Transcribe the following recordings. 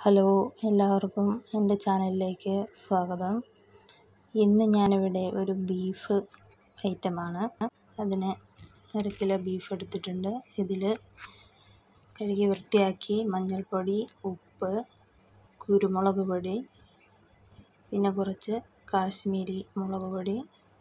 hello എല്ലാവർക്കും എൻ്റെ ചാനലിലേക്ക് സ്വാഗതം ഇന്ന് ഞാനിവിടെ ഒരു ബീഫ് ഐറ്റമാണ് അതിന് ഒരു കിലോ ബീഫ് എടുത്തിട്ടുണ്ട് ഇതിൽ കഴുകി വൃത്തിയാക്കി മഞ്ഞൾപ്പൊടി ഉപ്പ് കുരുമുളക് പൊടി പിന്നെ കുറച്ച് കാശ്മീരി മുളക് പൊടി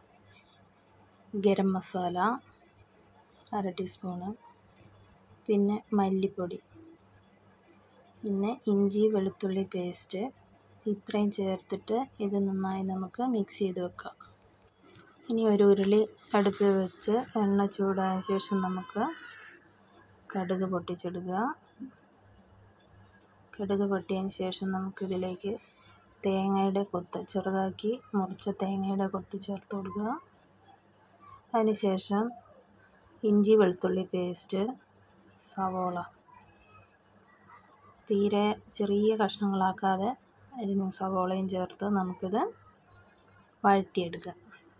ഗരം മസാല അര ടീസ്പൂണ് പിന്നെ മല്ലിപ്പൊടി പിന്നെ ഇഞ്ചി വെളുത്തുള്ളി പേസ്റ്റ് ഇത്രയും ചേർത്തിട്ട് ഇത് നന്നായി നമുക്ക് മിക്സ് ചെയ്ത് വെക്കാം ഇനി ഒരു ഉരുളി അടുപ്പിൽ വെച്ച് എണ്ണ ചൂടായ ശേഷം നമുക്ക് കടുക് പൊട്ടിച്ചിടുക കടുക് പൊട്ടിയതിന് ശേഷം നമുക്കിതിലേക്ക് തേങ്ങയുടെ കൊത്ത് ചെറുതാക്കി മുറിച്ച തേങ്ങയുടെ കൊത്ത് ചേർത്ത് കൊടുക്കുക അതിനുശേഷം ഇഞ്ചി വെളുത്തുള്ളി പേസ്റ്റ് സവോള തീരെ ചെറിയ കഷ്ണങ്ങളാക്കാതെ അരിഞ്ഞ സവോളയും ചേർത്ത് നമുക്കിത് വഴറ്റിയെടുക്കാം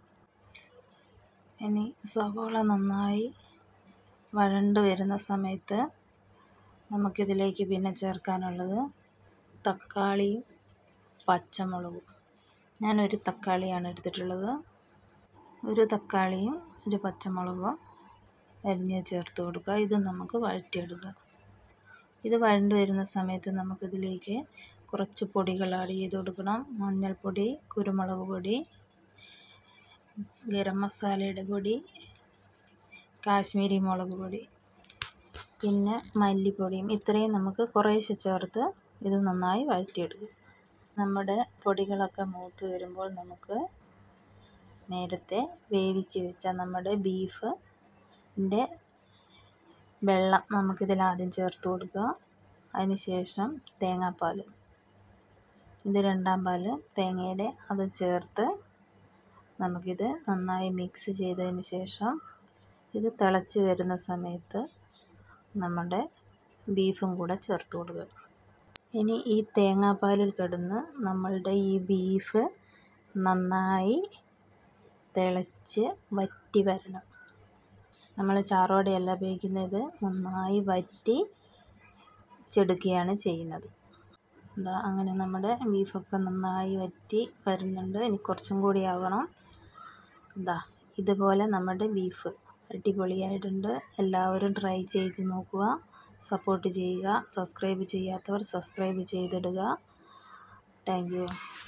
ഇനി സവോള നന്നായി വഴണ്ട് വരുന്ന സമയത്ത് നമുക്കിതിലേക്ക് പിന്നെ ചേർക്കാനുള്ളത് തക്കാളിയും പച്ചമുളകും ഞാനൊരു തക്കാളിയാണ് എടുത്തിട്ടുള്ളത് ഒരു തക്കാളിയും ഒരു പച്ചമുളകും അരിഞ്ഞ് ചേർത്ത് കൊടുക്കുക ഇത് നമുക്ക് വഴറ്റിയെടുക്കാം ഇത് വഴണ്ട് വരുന്ന സമയത്ത് നമുക്കിതിലേക്ക് കുറച്ച് പൊടികൾ ആഡ് ചെയ്ത് കൊടുക്കണം മഞ്ഞൾപ്പൊടി കുരുമുളക് പൊടി ഗരം മസാലയുടെ പൊടി കാശ്മീരി മുളക് പൊടി പിന്നെ മല്ലിപ്പൊടിയും ഇത്രയും നമുക്ക് കുറേശ്ശെ ചേർത്ത് ഇത് നന്നായി വഴറ്റിയെടുക്കും നമ്മുടെ പൊടികളൊക്കെ മൂത്ത് വരുമ്പോൾ നമുക്ക് നേരത്തെ വേവിച്ച് വെച്ച നമ്മുടെ ബീഫിൻ്റെ വെള്ളം നമുക്കിതിൽ ആദ്യം ചേർത്ത് കൊടുക്കുക അതിന് ശേഷം തേങ്ങാപ്പാൽ ഇത് രണ്ടാം പാൽ തേങ്ങയുടെ അത് ചേർത്ത് നമുക്കിത് നന്നായി മിക്സ് ചെയ്തതിന് ശേഷം ഇത് തിളച്ച് വരുന്ന സമയത്ത് നമ്മുടെ ബീഫും കൂടെ ചേർത്ത് കൊടുക്കുക ഇനി ഈ തേങ്ങാപ്പാലിൽ കിടന്ന് നമ്മളുടെ ഈ ബീഫ് നന്നായി തിളച്ച് വറ്റി വരണം നമ്മൾ ചാറോടെയല്ല ഉപയോഗിക്കുന്നത് നന്നായി വറ്റി ചെടുക്കുകയാണ് ചെയ്യുന്നത് എന്താ അങ്ങനെ നമ്മുടെ ബീഫൊക്കെ നന്നായി വറ്റി വരുന്നുണ്ട് ഇനി കുറച്ചും കൂടി ആവണം എന്താ ഇതുപോലെ നമ്മുടെ ബീഫ് അടിപൊളിയായിട്ടുണ്ട് എല്ലാവരും ട്രൈ ചെയ്ത് നോക്കുക സപ്പോർട്ട് ചെയ്യുക സബ്സ്ക്രൈബ് ചെയ്യാത്തവർ സബ്സ്ക്രൈബ് ചെയ്തിടുക താങ്ക്